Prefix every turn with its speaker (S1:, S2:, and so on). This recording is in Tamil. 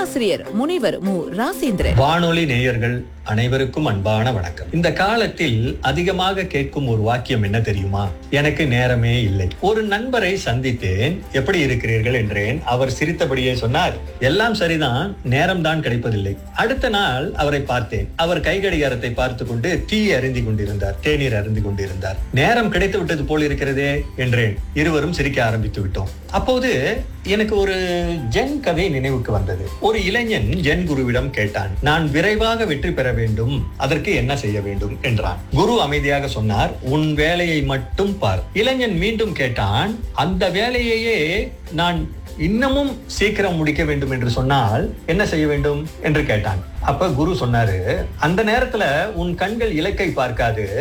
S1: பேராசிரியர் முனைவர் மு ராசேந்திரன்
S2: வானொலி நேயர்கள் அனைவருக்கும் அன்பான வணக்கம் இந்த காலத்தில் அதிகமாக கேட்கும் ஒரு வாக்கியம் என்ன தெரியுமா எனக்கு நேரமே இல்லை ஒரு நண்பரை சந்தித்தேன் எப்படி இருக்கிறீர்கள் என்றேன் அவர் சிரித்தபடியே சொன்னார் எல்லாம் சரிதான் நேரம் தான் கிடைப்பதில்லை அடுத்த நாள் அவரை பார்த்தேன் அவர் கைகடிகாரத்தை பார்த்து கொண்டு டீ அருந்தி கொண்டிருந்தார் தேநீர் அருந்தி கொண்டிருந்தார் நேரம் கிடைத்து விட்டது போல் இருக்கிறதே என்றேன் இருவரும் சிரிக்க ஆரம்பித்து விட்டோம் அப்போது எனக்கு ஒரு ஜென் கதை நினைவுக்கு வந்தது ஒரு இளைஞன் ஜென் குருவிடம் கேட்டான் நான் விரைவாக வெற்றி பெற வேண்டும் அதற்கு என்ன செய்ய வேண்டும் என்றான் குரு அமைதியாக சொன்னார் உன் வேலையை மட்டும் பார் இளைஞன் மீண்டும் கேட்டான் அந்த வேலையையே நான் இன்னமும் சீக்கிரம் முடிக்க வேண்டும் என்று சொன்னால் என்ன செய்ய வேண்டும் என்று கேட்டான் அப்ப குரு சொன்னாரு அந்த நேரத்துல உன் கண்கள் இலக்கை பார்க்காது